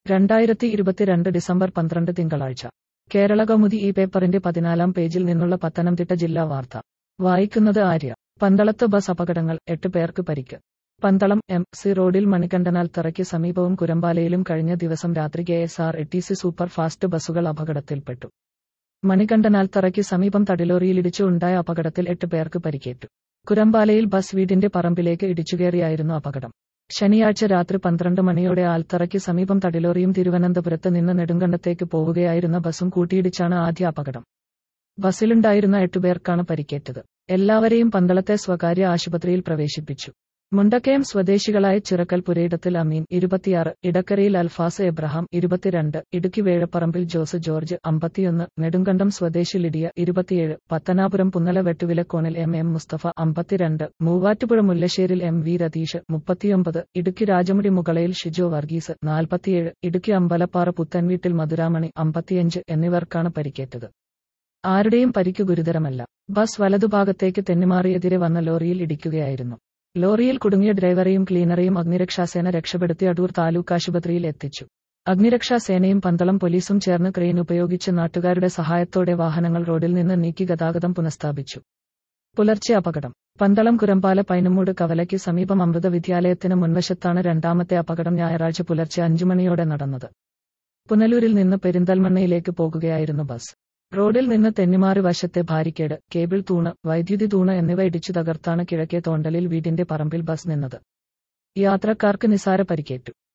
രണ്ടായിരത്തി ഇരുപത്തിരണ്ട് ഡിസംബർ പന്ത്രണ്ട് തിങ്കളാഴ്ച കേരള കൗമുദി ഈ പേപ്പറിന്റെ പതിനാലാം പേജിൽ നിന്നുള്ള പത്തനംതിട്ട ജില്ലാ വാർത്ത വായിക്കുന്നത് ആര്യ പന്തളത്ത് ബസ് അപകടങ്ങൾ എട്ട് പേർക്ക് പരിക്ക് പന്തളം എം സി റോഡിൽ മണികണ്ഠനാൽ തറയ്ക്ക് സമീപവും കുരമ്പാലയിലും കഴിഞ്ഞ ദിവസം രാത്രി K S R T C super fast ബസ്സുകൾ അപകടത്തിൽപ്പെട്ടു മണികണ്ഠനാൽ തറയ്ക്ക് സമീപം തടിലോറിയിലിടിച്ചു ഉണ്ടായ അപകടത്തിൽ എട്ട് പേർക്ക് പരിക്കേറ്റു കുരമ്പാലയിൽ ബസ് വീടിന്റെ പറമ്പിലേക്ക് ഇടിച്ചുകയറിയായിരുന്നു അപകടം ശനിയാഴ്ച രാത്രി പന്ത്രണ്ട് മണിയോടെ ആൽത്തറയ്ക്ക് സമീപം തടിലോറിയും തിരുവനന്തപുരത്ത് നിന്ന് നെടുങ്കണ്ടത്തേക്ക് പോവുകയായിരുന്ന ബസും കൂട്ടിയിടിച്ചാണ് ആദ്യ അപകടം ബസ്സിലുണ്ടായിരുന്ന എട്ടുപേർക്കാണ് പരിക്കേറ്റത് എല്ലാവരെയും പന്തളത്തെ സ്വകാര്യ ആശുപത്രിയിൽ പ്രവേശിപ്പിച്ചു മുണ്ടക്കയം സ്വദേശികളായ ചിറക്കൽ പുരയിടത്തിൽ അമീൻ ഇരുപത്തിയാറ് ഇടക്കരയിൽ അൽഫാസ് എബ്രഹാം ഇരുപത്തിരണ്ട് ഇടുക്കി വേഴപ്പറമ്പിൽ ജോസ് ജോർജ് അമ്പത്തിയൊന്ന് നെടുങ്കണ്ടം സ്വദേശി ലിഡിയ ഇരുപത്തിയേഴ് പത്തനാപുരം പുന്നല വെട്ടുവിലക്കോണിൽ എം എം മുസ്തഫ അമ്പത്തിരണ്ട് മൂവാറ്റുപുഴ മുല്ലശ്ശേരിൽ എം വി രതീഷ് മുപ്പത്തിയൊമ്പത് ഇടുക്കി രാജമുടി മുകളയിൽ ഷിജോ വർഗീസ് നാൽപ്പത്തിയേഴ് ഇടുക്കി അമ്പലപ്പാറ പുത്തൻവീട്ടിൽ മധുരാമണി അമ്പത്തിയഞ്ച് എന്നിവർക്കാണ് പരിക്കേറ്റത് ആരുടെയും പരിക്ക് ഗുരുതരമല്ല ബസ് വലതുഭാഗത്തേക്ക് തെന്നിമാറിയെതിരെ വന്ന ലോറിയിൽ ഇടിക്കുകയായിരുന്നു ലോറിയിൽ കുടുങ്ങിയ ഡ്രൈവറെയും ക്ലീനറെയും അഗ്നിരക്ഷാസേന രക്ഷപ്പെടുത്തി അടൂർ താലൂക്ക് ആശുപത്രിയിൽ എത്തിച്ചു അഗ്നിരക്ഷാസേനയും പന്തളം പോലീസും ചേർന്ന് ക്രെയിൻ ഉപയോഗിച്ച് നാട്ടുകാരുടെ സഹായത്തോടെ വാഹനങ്ങൾ റോഡിൽ നിന്ന് നീക്കി ഗതാഗതം പുനഃസ്ഥാപിച്ചു പുലർച്ചെ അപകടം പന്തളം കുരമ്പാല പൈനമൂട് കവലയ്ക്ക് സമീപം അമൃത വിദ്യാലയത്തിന് മുൻവശത്താണ് രണ്ടാമത്തെ അപകടം ഞായറാഴ്ച പുലർച്ചെ അഞ്ചുമണിയോടെ നടന്നത് പുനലൂരിൽ നിന്ന് പെരിന്തൽമണ്ണയിലേക്ക് പോകുകയായിരുന്നു ബസ് റോഡിൽ നിന്ന് തെന്നിമാറി വശത്തെ ബാരിക്കേഡ് കേബിൾ തൂണ് വൈദ്യുതി തൂണ് എന്നിവ ഇടിച്ചു തകർത്താണ് കിഴക്കേ തോണ്ടലിൽ വീടിന്റെ പറമ്പിൽ ബസ് നിന്നത് യാത്രക്കാർക്ക് നിസാര പരിക്കേറ്റു